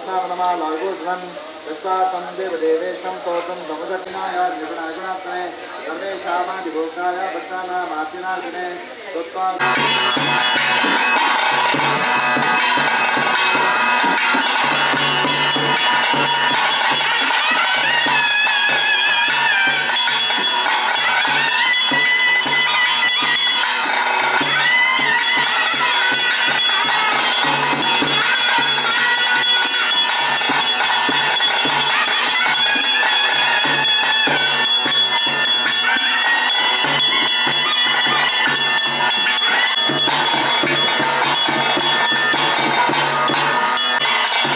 कृष्णावनमालागोध्वन् यस्तातं देवदेवेशं तोतं तमदग्नाय निर्गुणागुणात्मने सर्वेषामादिभोगाय भक्तानामार्तिनाशिने त्वत्त्वा ಿ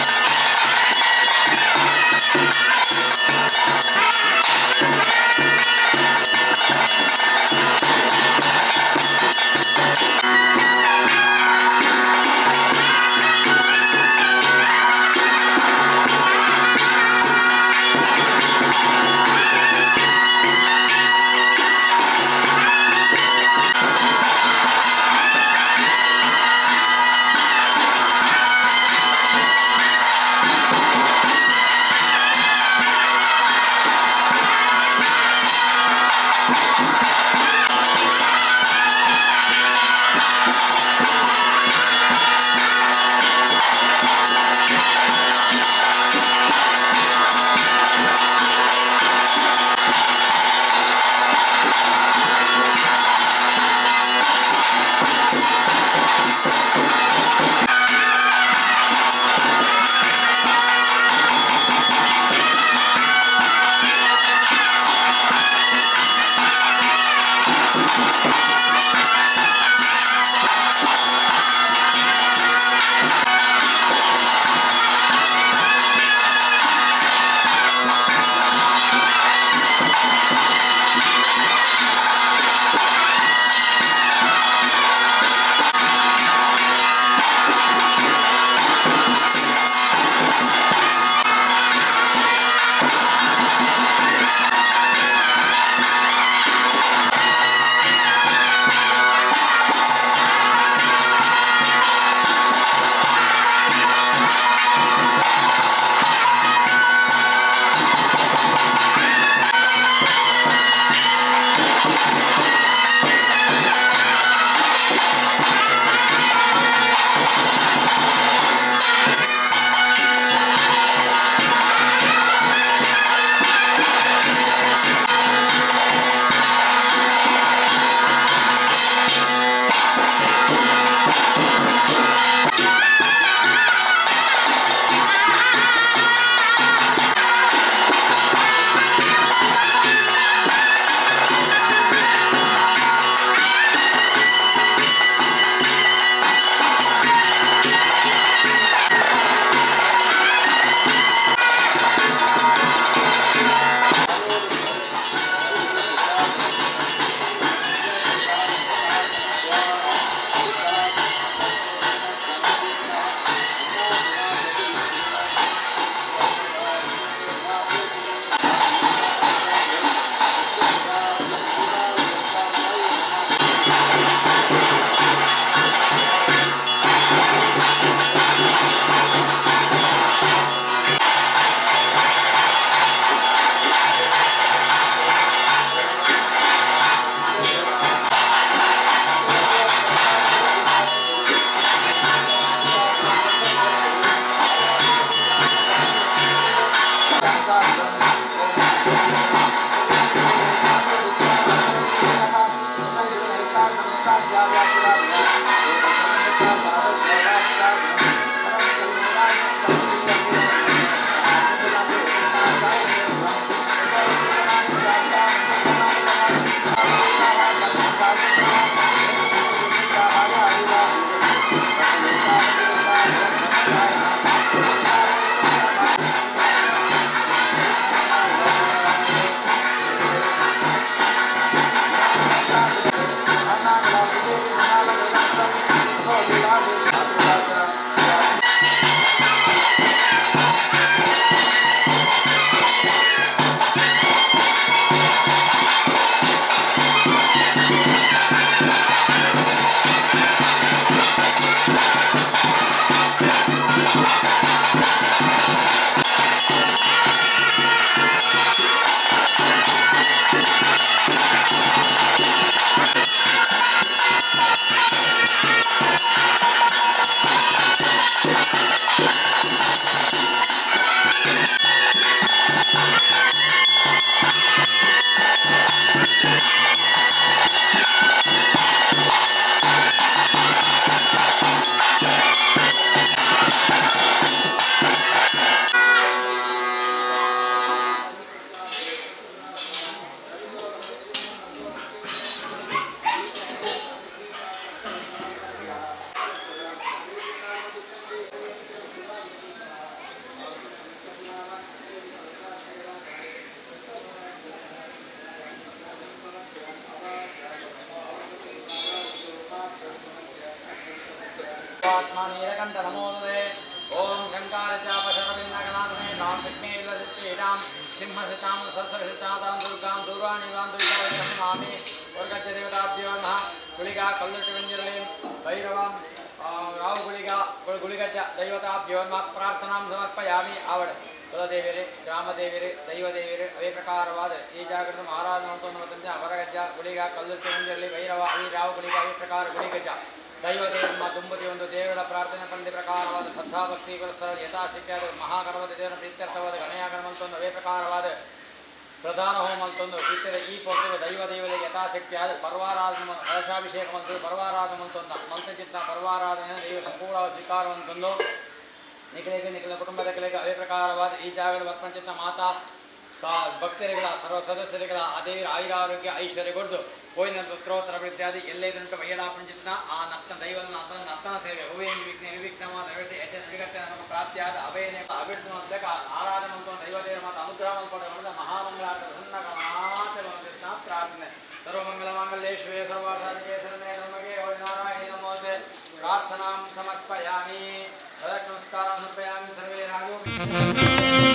विघ्नेलसितां सिंहसितां सहस्रसितां दुर्गां दूरवाणीवां दुर्गावयमामि वर्गजदेवताभ्यो नमः गुलिका कल्लुटिवञ्जलीं भैरवां राव गुलिका गुलिगज दैवताभ्यो नमः ಪ್ರಾರ್ಥನಾಂ ಸಮರ್ಪಯಾಮಿ ಆವಡ ಕುಲದೇವಿಯರೇ ಗ್ರಾಮದೇವಿಯರೇ ದೈವದೇವಿಯರೇ ಅವೇ ಪ್ರಕಾರವಾದ ಈ ಜಾಗೃತ ಮಹಾರಾಜ ನವತೊಂಬತ್ತಂಜ ಅವರಗಜ್ಜ ಗುಳಿಗ ಕಲ್ಲುಟ್ಟಿ ಮುಂಜಲ್ಲಿ ಭೈರವ ಅವಿ ರಾವ ಗುಳಿಗ ಅವೇ ಪ್ರಕಾರ ಗುಳಿಗಜ್ಜ ದೈವದೇವಮ್ಮ ದುಂಬತಿ ಒಂದು ದೇವರ ಪ್ರಾರ್ಥನೆ ಪಂದ್ಯ ಪ್ರಕಾರವಾದ ಶ್ರದ್ಧಾಭಕ್ತಿ ಪುರಸ್ಕಾರ ಯಥಾಶಕ್ತಿಯಾದ ಮಹಾಗಣಪತಿ ದೇವರ ಪ್ರೀತ್ಯರ್ಥವಾದ ಗಣಯಾಗಣಮಂತೊಂದು ಅವೇ ಪ್ರಕಾರವಾದ ಪ್ರಧಾನ ಹೋಮಂತೊಂದು ಪ್ರೀತ್ಯದ ಈ ಪೊಟ್ಟು ದೈವ ದೇವತೆಗೆ ಯಥಾಶಕ್ತಿಯಾದ ಪರ್ವಾರಾಧ ಕಲಶಾಭಿಷೇಕ ಮಂತ್ರ ಪರ್ವಾರಾಧ ಮಂತೊಂದ ಮಂತ್ರಚಿತ್ತ ಪರ್ವಾರಾಧನೆ ದೈವ ಸಂಪೂರ್ಣ ಸ್ವೀಕಾರವಂತೊಂದು ನಿಖಿಲಿಗೆ ನಿಖಿಲ ಕುಟುಂಬದ ಕೆಳಗೆ ಅದೇ ಪ್ರಕಾರವಾದ ಈ ಜಾಗದ ಪ್ರಪಂಚದ ಮಾತಾ ಸಾ ಭಕ್ತರಿಗಳ ಸರ್ವ ಸದಸ್ಯರುಗಳ ಅದೇ ಆಯುರಾರೋಗ್ಯ ಐಶ್ವರ್ಯ ಕೊಡ್ದು ಕೋಯಿನ ಪುತ್ರೋತ್ತರ ಇತ್ಯಾದಿ ಎಲ್ಲೇದುಂಟು ಮಹಿಳಾ ಪಂಚಿತನ ಆ ನರ್ತನ ದೈವದ ನರ್ತನ ನರ್ತನ ಸೇವೆ ಹೂವೇನು ವಿಘ್ನ ವಿವಿಘ್ನವಾದ ನೈವೇದ್ಯ ಯಜ್ಞ ನವಿಗಟ್ಟೆ ನಮಗೆ ಪ್ರಾಪ್ತಿಯಾದ ಅಭಯನೆ ಅಭಿವೃದ್ಧಿ ಅಂತ ಆರಾಧನೆ ಅಂತ ದೈವದೇವರ ಮತ್ತು ಅನುಗ್ರಹ ಮಾಡಿಕೊಂಡು ಮಹಾಮಂಗಳಾಟ ಸಣ್ಣ ಮಾತೆ ಬಂದಿದ್ದ ಪ್ರಾರ್ಥನೆ ಸರ್ವಮಂಗಲ ಮಂಗಲೇಶ್ವೇ ಸರ್ವಾಸಾಧಿಕೆ ಶರಣೆ ನಮಗೆ ನಾರಾಯಣಿ ನಮೋದೆ ಪ್ರಾರ್ಥನಾಂ ಸಮರ್ಪಯಾಮಿ ಅದಕ್ಕೆ ನಮಸ್ಕಾರ ಸಮರ್ಪಯಾಮಿ ಸರ್ವೇ ರಾಜೋ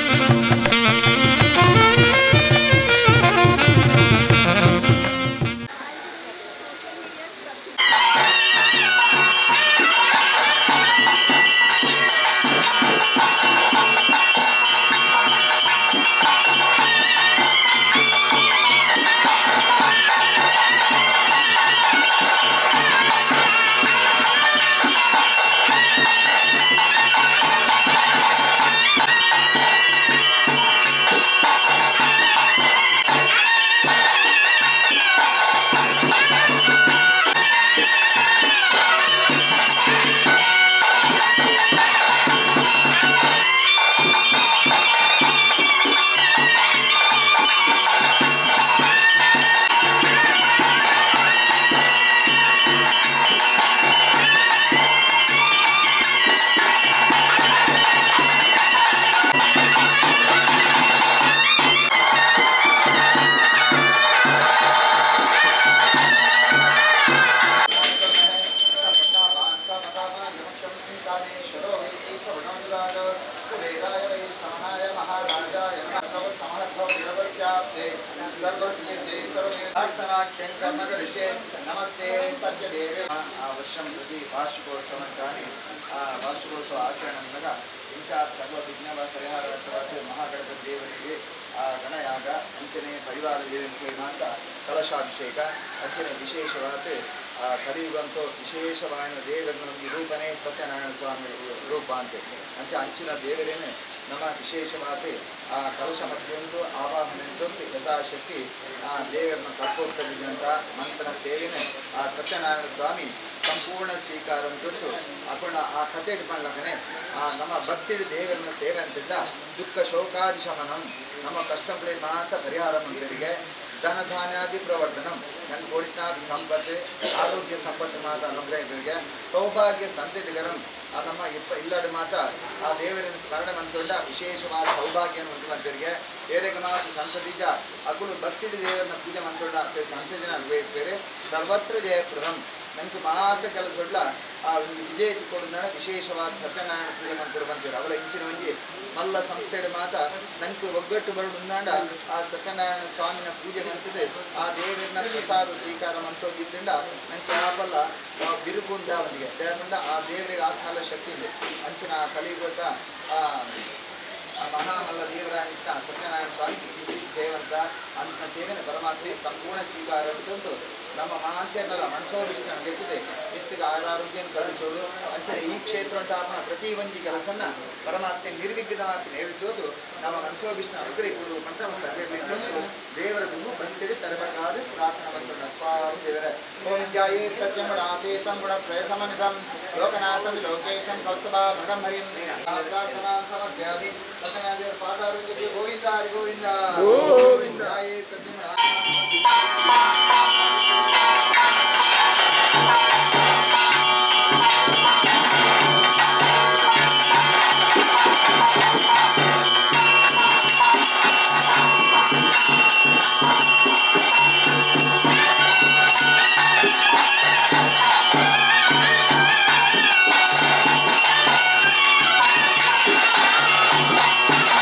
నమస్తే సత్యదేవే ఆ వర్షం ప్రతి వార్షికోత్సవం కానీ ఆ వార్షికోత్సవ ఆచరణంగా ఇంకా సర్వ విఘ్న పరిహార మహాగణపతి ದೇವರಿಗೆ ಆ ಗಣಯಾಗ ಅಂಚನೆ ಪರಿವಾರ ದೇವರಿಗೆ ಮಾತ್ರ ಕಲಶಾಭಿಷೇಕ ಅಂಚನೆ ವಿಶೇಷವಾದ ಆ ಕಲಿಯುಗಂತೂ ವಿಶೇಷವಾದ ದೇವರ ರೂಪನೇ ಸತ್ಯನಾರಾಯಣ ಸ್ವಾಮಿ ರೂಪ ಅಂತ ಅಂಚೆ ಅಂಚಿನ ದೇವರೇನೆ ನಮ್ಮ ವಿಶೇಷವಾದ ಆ ಕಲಶ ಮಧ್ಯೊಂದು ಆವಾಹನೆ ಅಂತಂದು ಯಥಾಶಕ್ತಿ ಆ ದೇವರನ್ನ ಕರ್ಕೋತ್ತಮಿದಂತ ಮಂತ್ರ ಸೇವೆನೆ ಆ ಸತ್ಯನಾರಾಯಣ ಸ್ವಾಮಿ ಸಂಪೂರ್ಣ ಸ್ವೀಕಾರ ಅಂತಂದು ಅಪಣ ಆ ಕತೆ ಇಟ್ಕೊಂಡ್ಲಕನೆ ಆ ನಮ್ಮ ಭಕ್ತಿಡಿ ದೇವರನ್ನ ಸೇವೆ ಅಂತಿದ್ದ ದುಃಖ ಶೋಕಾದಿ ಶಮನಂ ನಮ್ಮ ಕಷ್ಟಗಳಿಗೆ ಮಾತ್ರ ಪರಿಹಾರ ಮಂತ್ರಿಗೆ ಧನಧಾನ್ಯಾದಿ ಪ್ರವರ್ಧನಂ ನನ್ನ ಕೋಡಿನಾದ ಸಂಪತ್ತು ಆರೋಗ್ಯ ಸಂಪತ್ತು ಮಾತ ಅನುಗ್ರಹಗಳಿಗೆ ಸೌಭಾಗ್ಯ ಸಂತತಿಗರಂ ಆ ನಮ್ಮ ಇಪ್ಪ ಇಲ್ಲದ ಮಾತ ಆ ದೇವರನ್ನು ಸ್ಮರಣೆ ಮಂತೊಂಡ ವಿಶೇಷವಾದ ಸೌಭಾಗ್ಯ ಮಂತ್ರಿಗೆ ಏರೆಗೆ ಮಾತ ಸಂತತಿಜ ಅಕುಲು ಭಕ್ತಿಡಿ ದೇವರನ್ನ ಪೂಜೆ ಮಂತೊಂಡ ಸಂತತಿನ ಬೇರೆ ಸರ್ವತ್ರ ಜಯಪ್ರದಂ ನನಗೆ ಮಾತ್ರ ಕೆಲಸೊಡ್ಲ ಆ ಒಂದು ವಿಜಯ ಕೊಡುದಾಣ ವಿಶೇಷವಾದ ಸತ್ಯನಾರಾಯಣ ಪೂಜೆ ಮಂತ್ರ ಬಂತೀರ ಅವಳ ಇಂಚಿನ ಒಂಜಿ ಮಲ್ಲ ಸಂಸ್ಥೆಯ ಮಾತ ನನಗೆ ಒಗ್ಗಟ್ಟು ಬರಡು ಉಂದಾಂಡ ಆ ಸತ್ಯನಾರಾಯಣ ಸ್ವಾಮಿನ ಪೂಜೆ ಮಂತದೆ ಆ ದೇವರನ್ನ ಪ್ರಸಾದ ಸ್ವೀಕಾರ ಮಂತೋಗಿದ್ದರಿಂದ ನನಗೆ ಆಪಲ್ಲ ಬಿರುಗುಂಡ ಅವನಿಗೆ ದೇವರಿಂದ ಆ ದೇವರಿಗೆ ಆ ಕಾಲ ಶಕ್ತಿ ಇದೆ ಅಂಚಿನ ಆ ಕಲಿಗೊತ್ತ ಆ ಆ ಮಹಾಮಲ್ಲ ದೇವರಾಗಿದ್ದ ಸತ್ಯನಾರಾಯಣ ಸ್ವಾಮಿ ಸೇವಂತ ಅಂತ ಸೇವೆನ ಪರಮಾತ್ಮೆ ಸಂಪೂರ್ಣ ಸ್ವೀಕಾರ ಅಂತಂದು ನಮ್ಮ ಮಹಾಂತ್ಯರ್ನೆಲ್ಲ ಮನಸೋಭಿಷ್ಟ ಗೆದ್ದಿದೆ ಎತ್ತಿಗೆ ಆರೋಗ್ಯ ಕಳಿಸೋದು ಅಂಚನೆ ಈ ಕ್ಷೇತ್ರ ಅಂತ ಆಪಣ ಪ್ರತಿ ಒಂಜಿ ಕೆಲಸನ್ನ ಪರಮಾತ್ಮೆ ನಿರ್ವಿಘ್ನವಾಗಿ ನೇಮಿಸೋದು ನಮ್ಮ ಮನಸೋಭಿಷ್ಟ ಅನುಗ್ರಹಿಸುವುದು ಮಂತ್ರ ಸರ್ವೇಲಿಟ್ಟು ದೇವರ ಗುರು ಬಂದಿರಿ ತರಬೇಕಾದ ಪ್ರಾರ್ಥನಾ ಬಂದ ಸ್ವಾಮಿ ದೇವರ ಓಂ ಜಾಯೇ ಸತ್ಯಮುಡಾತೀತಂ ಗುಣತ್ರಯ ಸಮನಿಧಂ ಲೋಕನಾಥಂ ಲೋಕೇಶಂ ಕೌಸ್ತುಭಾ ಮೃಗಂ ಹರಿಂ ಪ್ರಾರ್ಥನಾ ಸಮರ್ಪ್ಯಾದಿ ಸತ್ಯನಾರಾಯಣ ಪಾದಾರೋಗ್ಯ ಗೋವಿಂದ ಹರಿ ಗೋವಿಂದ ಗೋವಿಂದ ಜಾಯೇ ಸತ್ಯಮುಡಾ ಿ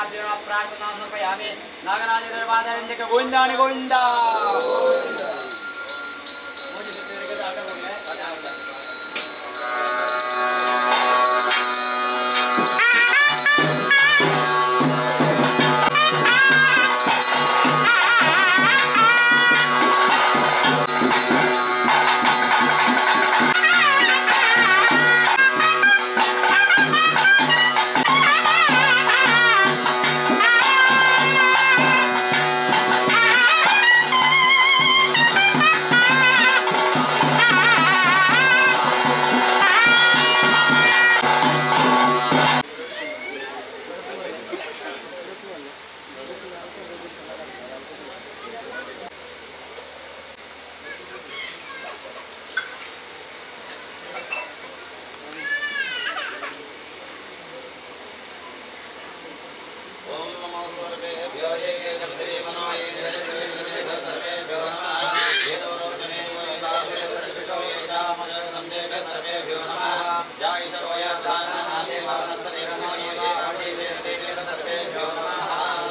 देवताभ्यो नमः प्रार्थनां समर्पयामि नागराजनिर्वाचनन्दಕ್ಕೆ ಗೋವಿಂದಾಣಿ ಗೋವಿಂದ ಮೋದಿ ಸುತ್ತೂರಿಗೆ ಆಟ ಹೋಗ್ಲೆ ಅದಾಗಲ್ಲ ಓಂ ನಮೋ ಸರ್ವೇಭ್ಯೋ ಯೇ ಜಗದೇ ಮನೋ ಯೇ ಜಗದೇ ಸರ್ವೇಭ್ಯೋ ನಮಃ ವೇದವರೋಚನೆ ವೈಭಾವೆ ಸರ್ವಶಿಶೋ ಯೇಷಾಮಯ ನಂದೇಭ್ಯ ಸರ್ವೇಭ್ಯೋ ನಮಃ ಜಯ ಸರ್ವಯ ದಾನ ದೇವಾನಂತನೇ ನಮೋ ಯೇ ದೇವಾಡಿ ದೇವೇಭ್ಯ ಸರ್ವೇಭ್ಯೋ ನಮಃ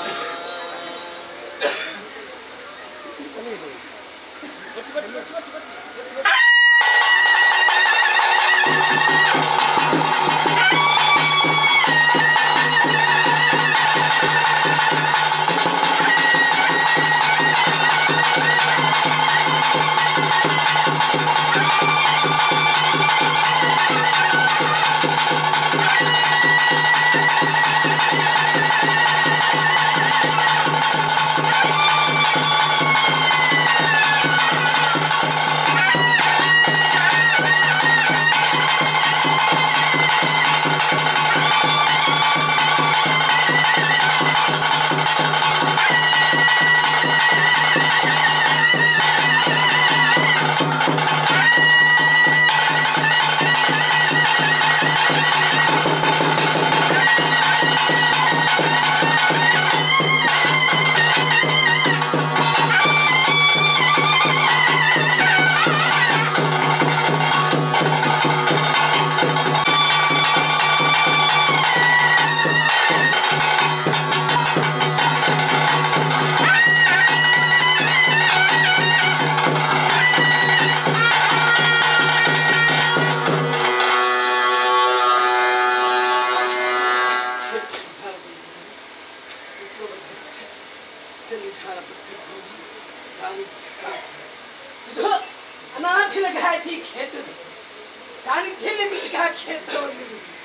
ಇದು ಅನಾಥಿಲ ಘಾಟಿ ಕ್ಷೇತ್ರದಲ್ಲಿ ಸಾನ್ನಿಧ್ಯ ನಿರ್ಮಿಸಿದ ಕ್ಷೇತ್ರವನ್ನು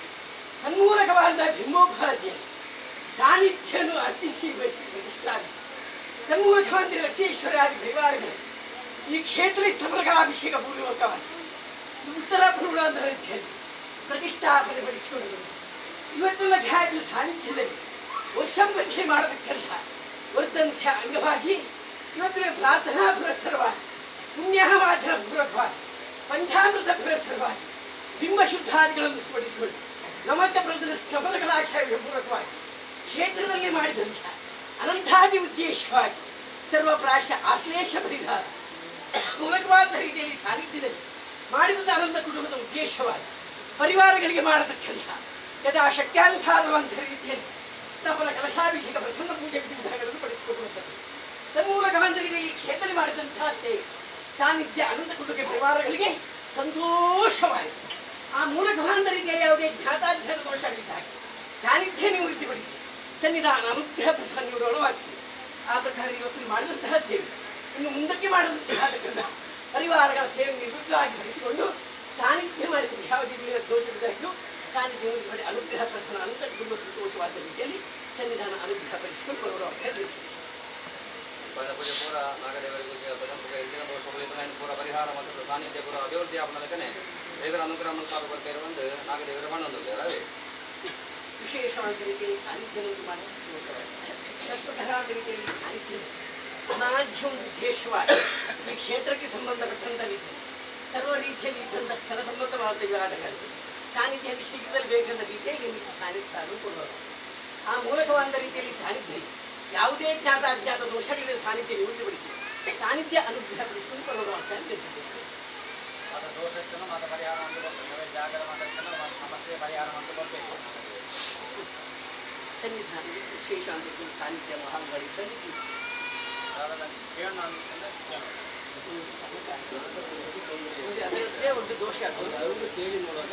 ತನ್ಮೂಲಕವಾದ ಬಿಂಬೋಪಾದಿಯಲ್ಲಿ ಸಾನ್ನಿಧ್ಯವನ್ನು ಅರ್ಚಿಸಿ ಬಯಸಿ ಪ್ರತಿಷ್ಠಾಪಿಸಿ ತನ್ಮೂಲಕವಾದ ರಥೇಶ್ವರಾದಿ ಪರಿವಾರಗಳು ಈ ಕ್ಷೇತ್ರ ಸ್ಥಮರಕಾಭಿಷೇಕ ಪೂರ್ವಕವಾಗಿ ಉತ್ತರ ಪೂರ್ವಾಂತರ ರೀತಿಯಲ್ಲಿ ಪ್ರತಿಷ್ಠಾಪನೆ ಪಡಿಸಿಕೊಂಡು ಇವತ್ತೆಲ್ಲ ಖ್ಯಾತಿಯ ಸಾನ್ನಿಧ್ಯದಲ್ಲಿ ವರ್ಷಂಬದ್ಧಿ ಮಾಡತಕ್ಕಂಥ ವರ್ಧಂತ್ಯ ಅಂಗವಾಗಿ ಇವತ್ತಿನ ಪ್ರಾರ್ಥನಾ ಪುರಸ್ಸರವಾಗಿ ಪುಣ್ಯವಾಚನ ಪೂರ್ವಕವಾಗಿ ಪಂಚಾಮೃತ ಪುರಸ್ಸರವಾಗಿ ಬಿಂಬ ಶುದ್ಧಾದಿಗಳನ್ನು ಸ್ಫಟಿಸಿಕೊಂಡು ನಮಕ ಪ್ರಜಲ ಸ್ತಮನಗಳಾಕ್ಷರ ಪೂರ್ವಕವಾಗಿ ಕ್ಷೇತ್ರದಲ್ಲಿ ಮಾಡಿದಂಥ ಅನಂತಾದಿ ಉದ್ದೇಶವಾಗಿ ಸರ್ವ ಪ್ರಾಶ ಆಶ್ಲೇಷ ಪರಿಧಾನ ಮೂಲಕವಾದ ರೀತಿಯಲ್ಲಿ ಸಾನ್ನಿಧ್ಯದಲ್ಲಿ ಮಾಡಿದ ಅನಂತ ಕುಟುಂಬದ ಉದ್ದೇಶವಾಗಿ ಪರಿವಾರಗಳಿಗೆ ಮಾಡತಕ್ಕಂಥ ಯಥಾ ಶಕ್ತ್ಯಾನುಸಾರವಂತ ರೀತಿಯಲ್ಲಿ ಸ್ಥಾಪನ ಕಲಶಾಭಿಷೇಕ ಪ್ರಸನ್ನ ಪೂಜೆ ವಿಧಾನಗಳನ್ನು ಪಡಿಸಿಕೊಡುವಂಥದ್ದು ತನ್ಮೂಲಕವಾದ ರೀತಿಯಲ್ಲಿ ಕ್ಷೇತ್ರದಲ್ಲಿ ಮಾಡಿದಂತಹ ಸೇವೆ ಸಾನ್ನಿಧ್ಯ ಅನಂತ ಕುಟುಂಬ ಪರಿವಾರಗಳಿಗೆ ಸಂತೋಷವಾಯಿತು ಆ ಮೂಲಕವಾದ ರೀತಿಯಲ್ಲಿ ಯಾವುದೇ ಜ್ಞಾತಾಜ್ಞಾತ ದೋಷಗಳಿದ್ದಾಗ ಸಾನ್ನಿಧ್ಯ ನಿವೃತ್ತಿಪಡಿಸಿ ಸನ್ನಿಧಾನ ಅನುಗ್ರಹ ಪ್ರಧಾನ ನಿವರಣವಾಗ್ತದೆ ಆ ಪ್ರಕಾರ ಇವತ್ತು ಮಾಡಿದಂತಹ ಸೇವೆ ಇನ್ನು ಮುಂದಕ್ಕೆ ಮಾಡುವಂತಹ ಪರಿವಾರಗಳ ಸೇವೆ ನಿವೃತ್ತವಾಗಿ ಬರೆಸಿಕೊಂಡು ಸಾನ್ನಿಧ್ಯ ಮಾಡಿದ ಯಾವುದೇ ಬೇರೆ ದೋಷವಿದ್ದಾಗಲೂ ಸಾನ್ನಿಧ್ಯ ಮಾಡಿ ಅನುಗ್ರಹ ಪ್ರಧಾನ ಅನಂತ ಕುಟುಂಬ ಸಂತೋಷವಾದ ರೀತಿಯಲ್ಲಿ ಸನ್ನಿಧಾನ ಅನುಗ್ರಹ ಪಡಿಸಿಕೊಂಡು ಬರುವ ತಿಳಿಸಿದೆ ಪೂಜೆ ಪೂರ ನಾಗದೇವರಿಗೂ ಭಜನ್ ಪೂಜೆ ಇಂದಿನ ದೋಷಗಳಿಂದ ಪೂರ ಪರಿಹಾರ ಮತ್ತು ಸಾನ್ನಿಧ್ಯ ಪೂರ ಅಭಿವೃದ್ಧಿ ಆಪಣದಕ್ಕನೆ ದೇವರ ಅನುಗ್ರಹ ಮುಂತಾದ ಬರ್ಬೇರು ಒಂದು ನಾಗದೇವರ ಬಣ್ಣೊಂದು ರವಿ ವಿಶೇಷವಾದ ರೀತಿಯಲ್ಲಿ ಸಾನ್ನಿಧ್ಯ ಮಾಡಿ ತತ್ವಕರಾದ ರೀತಿಯಲ್ಲಿ ಸಾನ್ನಿಧ್ಯ ಅನಾದ್ಯ ಒಂದು ಉದ್ದೇಶವಾಗಿ ಈ ಕ್ಷೇತ್ರಕ್ಕೆ ಸಂಬಂಧಪಟ್ಟಂತ ರೀತಿ ಸರ್ವ ರೀತಿಯಲ್ಲಿ ಇದ್ದಂಥ ಸ್ಥಳ ಸಂಬಂಧವಾದ ವಿವಾದಗಳಿಗೆ ಸಾನ್ನಿಧ್ಯ ಅತಿ ಶೀಘ್ರದಲ್ಲಿ ಬೇಕಂದ ರೀತಿಯಲ್ಲಿ ನಿಮಿತ್ತ ಸಾನ್ನಿಧ್ಯ ಕೊಡುವರು ಆ ಮೂಲಕವಾದ ರೀತಿಯಲ್ಲಿ ಸಾನ್ನಿಧ್ಯ ಯಾವುದೇ ಜ್ಞಾತ ಅಜ್ಞಾತ ದೋಷಗಳಿಂದ ಸಾನ್ನಿಧ್ಯ ನಿವೃತ್ತಿಪಡಿಸಿ ಸಾನ್ನಿಧ್ಯ ಅನುಗ್ರಹ ಪಡಿಸಿಕೊಂಡು ಬರೋದು ಅಂತ ತಿಳಿಸಿದೆ ಅದು ದೋಷ ಇತ್ತು ಮತ್ತು ಪರಿಹಾರ ಅಂತ ಬರ್ತದೆ ಜಾಗರ ಮಾಡಿರ್ತಾನೆ ಒಂದು ಸಮಸ್ಯೆ ಪರಿಹಾರ ಅಂತ ಬರಬೇಕು ಸನ್ನಿಧಾನದಲ್ಲಿ ವಿಶೇಷ ಅಂತ ಈ ಸಾನ್ನಿಧ್ಯ ಮಹಾಂಗಳಿದ್ದಲ್ಲಿ ತಿಳಿಸಿ ನೋಡಿ, ಅದರದ್ದೇ ಒಂದು ದೋಷ ಅವರು ಕೇಳಿ ನೋಡುವಾಗ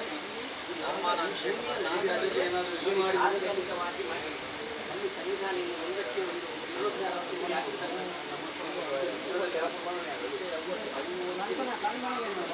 ಆಧುನಿಕವಾಗಿ ಮಾಡಿ ಅಲ್ಲಿ ಸಂವಿಧಾನ ಇನ್ನು ಒಂದಕ್ಕೆ ಒಂದು ವಿರೋಧಾತ್ಮಕವಾಗಿ ಹಾಕಿದ್ದಾರೆ.